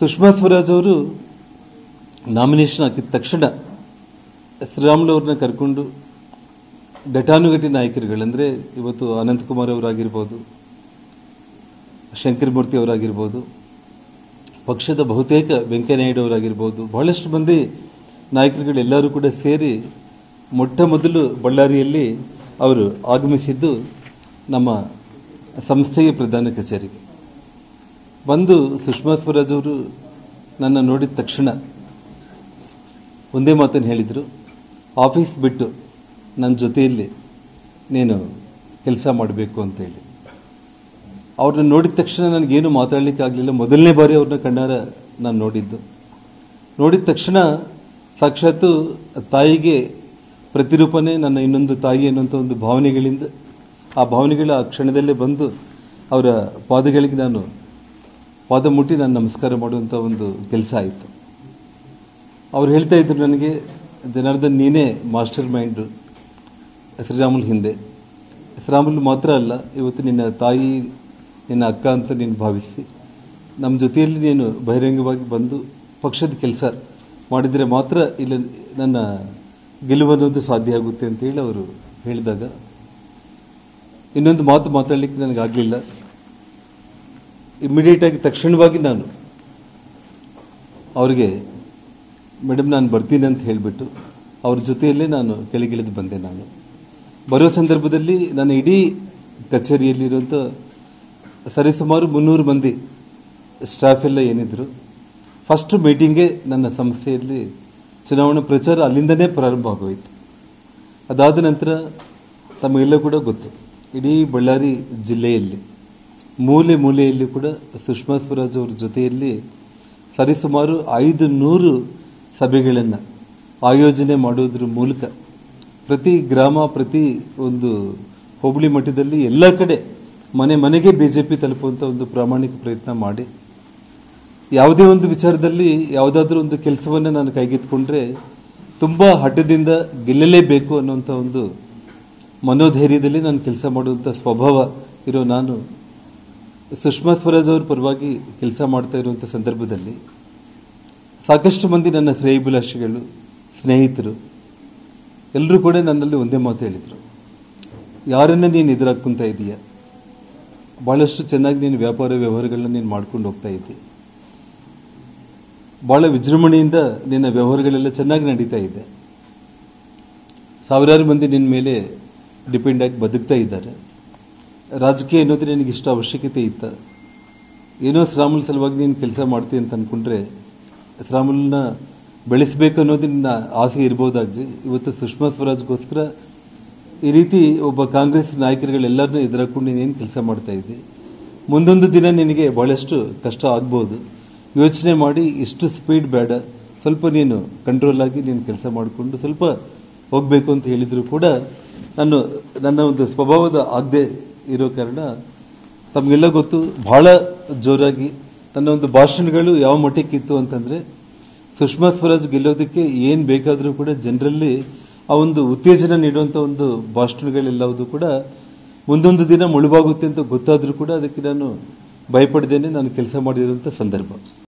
ಸುಷ್ಮಾ ಸ್ವರಾಜ್ ಅವರು ನಾಮಿನೇಷನ್ ಹಾಕಿದ ತಕ್ಷಣ ಶ್ರೀರಾಮುಲು ಅವ್ರನ್ನ ಕರ್ಕೊಂಡು ಘಟಾನುಘಟಿ ನಾಯಕರುಗಳಂದ್ರೆ ಇವತ್ತು ಅನಂತಕುಮಾರ್ ಅವರಾಗಿರ್ಬೋದು ಶಂಕರಮೂರ್ತಿ ಅವರಾಗಿರ್ಬೋದು ಪಕ್ಷದ ಬಹುತೇಕ ವೆಂಕಯ್ಯನಾಯ್ಡು ಅವರಾಗಿರ್ಬೋದು ಬಹಳಷ್ಟು ಮಂದಿ ನಾಯಕರುಗಳೆಲ್ಲರೂ ಕೂಡ ಸೇರಿ ಮೊಟ್ಟ ಮೊದಲು ಬಳ್ಳಾರಿಯಲ್ಲಿ ಅವರು ಆಗಮಿಸಿದ್ದು ನಮ್ಮ ಸಂಸ್ಥೆಯ ಪ್ರಧಾನ ಕಚೇರಿಗೆ ಬಂದು ಸುಷ್ಮಾ ಸ್ವರಾಜ್ ಅವರು ನನ್ನ ನೋಡಿದ ತಕ್ಷಣ ಒಂದೇ ಮಾತನ್ನು ಹೇಳಿದರು ಆಫೀಸ್ ಬಿಟ್ಟು ನನ್ನ ಜೊತೆಯಲ್ಲಿ ನೀನು ಕೆಲಸ ಮಾಡಬೇಕು ಅಂತೇಳಿ ಅವ್ರನ್ನ ನೋಡಿದ ತಕ್ಷಣ ನನಗೇನು ಮಾತಾಡಲಿಕ್ಕೆ ಆಗಲಿಲ್ಲ ಮೊದಲನೇ ಬಾರಿ ಅವ್ರನ್ನ ಕಣ್ಣಾರ ನಾನು ನೋಡಿದ್ದು ನೋಡಿದ ತಕ್ಷಣ ಸಾಕ್ಷಾತ್ತು ತಾಯಿಗೆ ಪ್ರತಿರೂಪನೇ ನನ್ನ ಇನ್ನೊಂದು ತಾಯಿ ಅನ್ನುವಂಥ ಒಂದು ಭಾವನೆಗಳಿಂದ ಆ ಭಾವನೆಗಳ ಆ ಕ್ಷಣದಲ್ಲೇ ಬಂದು ಅವರ ಪಾದಗಳಿಗೆ ನಾನು ಪಾದ ಮುಟ್ಟಿ ನಾನು ನಮಸ್ಕಾರ ಮಾಡುವಂಥ ಒಂದು ಕೆಲಸ ಆಯಿತು ಅವ್ರು ಹೇಳ್ತಾ ಇದ್ರು ನನಗೆ ಜನಾರ್ದನ್ ನೀನೇ ಮಾಸ್ಟರ್ ಮೈಂಡು ಶ್ರೀರಾಮುಲ್ ಹಿಂದೆ ಶ್ರೀರಾಮುಲ್ ಮಾತ್ರ ಅಲ್ಲ ಇವತ್ತು ನಿನ್ನ ತಾಯಿ ನಿನ್ನ ಅಕ್ಕ ಅಂತ ನೀನು ಭಾವಿಸಿ ನಮ್ಮ ಜೊತೆಯಲ್ಲಿ ನೀನು ಬಹಿರಂಗವಾಗಿ ಬಂದು ಪಕ್ಷದ ಕೆಲಸ ಮಾಡಿದರೆ ಮಾತ್ರ ಇಲ್ಲಿ ನನ್ನ ಗೆಲುವು ಅನ್ನೋದು ಸಾಧ್ಯ ಆಗುತ್ತೆ ಅಂತ ಹೇಳಿ ಅವರು ಹೇಳಿದಾಗ ಇನ್ನೊಂದು ಮಾತು ಮಾತಾಡಲಿಕ್ಕೆ ನನಗಾಗಲಿಲ್ಲ ಇಮ್ಮಿಡಿಯೇಟ್ ಆಗಿ ತಕ್ಷಣವಾಗಿ ನಾನು ಅವರಿಗೆ ಮೇಡಮ್ ನಾನು ಬರ್ತೀನಿ ಅಂತ ಹೇಳಿಬಿಟ್ಟು ಅವ್ರ ಜೊತೆಯಲ್ಲೇ ನಾನು ಕೆಳಗಿಳಿದು ಬಂದೆ ನಾನು ಬರೋ ಸಂದರ್ಭದಲ್ಲಿ ನನ್ನ ಇಡೀ ಕಚೇರಿಯಲ್ಲಿರುವಂಥ ಸರಿಸುಮಾರು ಮುನ್ನೂರು ಮಂದಿ ಸ್ಟಾಫ್ ಎಲ್ಲ ಏನಿದ್ರು ಫಸ್ಟ್ ಮೀಟಿಂಗೇ ನನ್ನ ಸಂಸ್ಥೆಯಲ್ಲಿ ಚುನಾವಣಾ ಪ್ರಚಾರ ಅಲ್ಲಿಂದನೇ ಪ್ರಾರಂಭ ಆಗೋಯಿತು ಅದಾದ ನಂತರ ತಮಗೆಲ್ಲ ಕೂಡ ಗೊತ್ತು ಇಡೀ ಬಳ್ಳಾರಿ ಜಿಲ್ಲೆಯಲ್ಲಿ ಮೂಲೆ ಮೂಲೆಯಲ್ಲಿ ಕೂಡ ಸುಷ್ಮಾ ಸ್ವರಾಜ್ ಅವ್ರ ಜೊತೆಯಲ್ಲಿ ಸರಿಸುಮಾರು ಐದು ನೂರು ಸಭೆಗಳನ್ನು ಆಯೋಜನೆ ಮಾಡೋದ್ರ ಮೂಲಕ ಪ್ರತಿ ಗ್ರಾಮ ಪ್ರತಿ ಒಂದು ಹೋಬಳಿ ಮಟ್ಟದಲ್ಲಿ ಎಲ್ಲ ಕಡೆ ಮನೆ ಮನೆಗೆ ಬಿಜೆಪಿ ತಲುಪುವಂಥ ಒಂದು ಪ್ರಾಮಾಣಿಕ ಪ್ರಯತ್ನ ಮಾಡಿ ಯಾವುದೇ ಒಂದು ವಿಚಾರದಲ್ಲಿ ಯಾವುದಾದ್ರೂ ಒಂದು ಕೆಲಸವನ್ನು ನಾನು ಕೈಗೆತ್ತಿಕೊಂಡ್ರೆ ತುಂಬ ಹಠದಿಂದ ಗೆಲ್ಲಲೇಬೇಕು ಅನ್ನುವಂಥ ಒಂದು ಮನೋಧೈರ್ಯದಲ್ಲಿ ನಾನು ಕೆಲಸ ಮಾಡುವಂಥ ಸ್ವಭಾವ ಇರೋ ನಾನು ಸುಷ್ಮಾ ಸ್ವರಾಜ್ ಅವ್ರ ಪರವಾಗಿ ಕೆಲಸ ಮಾಡ್ತಾ ಇರುವಂಥ ಸಂದರ್ಭದಲ್ಲಿ ಸಾಕಷ್ಟು ಮಂದಿ ನನ್ನ ಶ್ರೇಯಭಿಲಾಷಿಗಳು ಸ್ನೇಹಿತರು ಎಲ್ಲರೂ ಕೂಡ ನನ್ನಲ್ಲಿ ಒಂದೇ ಮಾತು ಹೇಳಿದರು ಯಾರನ್ನ ನೀನು ಎದುರಾಗ್ಕೊಂತ ಇದೀಯ ಭಾಳಷ್ಟು ಚೆನ್ನಾಗಿ ನೀನು ವ್ಯಾಪಾರ ವ್ಯವಹಾರಗಳನ್ನ ನೀನು ಮಾಡ್ಕೊಂಡು ಹೋಗ್ತಾ ಇದ್ದಿ ಭಾಳ ವಿಜೃಂಭಣೆಯಿಂದ ನಿನ್ನ ವ್ಯವಹಾರಗಳೆಲ್ಲ ಚೆನ್ನಾಗಿ ನಡೀತಾ ಇದೆ ಸಾವಿರಾರು ಮಂದಿ ನಿನ್ನ ಮೇಲೆ ಡಿಪೆಂಡ್ ಆಗಿ ಬದುಕ್ತಾ ಇದ್ದಾರೆ ರಾಜಕೀಯ ಅನ್ನೋದು ನಿನಗೆ ಇಷ್ಟು ಅವಶ್ಯಕತೆ ಇತ್ತ ಏನೋ ಶ್ರಾಮುಲ್ ಸಲುವಾಗಿ ನೀನು ಕೆಲಸ ಮಾಡ್ತೀನಿ ಅಂತ ಅಂದ್ಕೊಂಡ್ರೆ ಶ್ರಾಮುಲ್ನ ಬೆಳೆಸಬೇಕು ಅನ್ನೋದು ನಿನ್ನ ಆಸೆ ಇರ್ಬೋದಾಗ್ಲಿ ಇವತ್ತು ಸುಷ್ಮಾ ಸ್ವರಾಜ್ಗೋಸ್ಕರ ಈ ರೀತಿ ಒಬ್ಬ ಕಾಂಗ್ರೆಸ್ ನಾಯಕರುಗಳೆಲ್ಲರನ್ನೂ ಎದುರಾಕೊಂಡು ನೀನೇನು ಕೆಲಸ ಮಾಡ್ತಾ ಇದ್ದಿ ಮುಂದೊಂದು ದಿನ ನಿನಗೆ ಬಹಳಷ್ಟು ಕಷ್ಟ ಆಗ್ಬೋದು ಯೋಚನೆ ಮಾಡಿ ಇಷ್ಟು ಸ್ಪೀಡ್ ಬೇಡ ಸ್ವಲ್ಪ ನೀನು ಕಂಟ್ರೋಲ್ ಆಗಿ ನೀನು ಕೆಲಸ ಮಾಡಿಕೊಂಡು ಸ್ವಲ್ಪ ಹೋಗಬೇಕು ಅಂತ ಹೇಳಿದ್ರು ಕೂಡ ನಾನು ನನ್ನ ಒಂದು ಸ್ವಭಾವದ ಆಗದೆ ಇರೋ ಕಾರಣ ತಮಗೆಲ್ಲ ಗೊತ್ತು ಬಹಳ ಜೋರಾಗಿ ನನ್ನ ಒಂದು ಭಾಷಣಗಳು ಯಾವ ಮಟ್ಟಕ್ಕಿತ್ತು ಅಂತಂದ್ರೆ ಸುಷ್ಮಾ ಸ್ವರಾಜ್ ಗೆಲ್ಲೋದಕ್ಕೆ ಏನು ಬೇಕಾದರೂ ಕೂಡ ಜನರಲ್ಲಿ ಆ ಒಂದು ಉತ್ತೇಜನ ನೀಡುವಂಥ ಒಂದು ಭಾಷಣಗಳೆಲ್ಲವೂ ಕೂಡ ಮುಂದೊಂದು ದಿನ ಮುಳುಬಾಗುತ್ತೆ ಅಂತ ಗೊತ್ತಾದರೂ ಕೂಡ ಅದಕ್ಕೆ ನಾನು ಭಯಪಡ್ದೇನೆ ನಾನು ಕೆಲಸ ಮಾಡಿರುವಂಥ ಸಂದರ್ಭ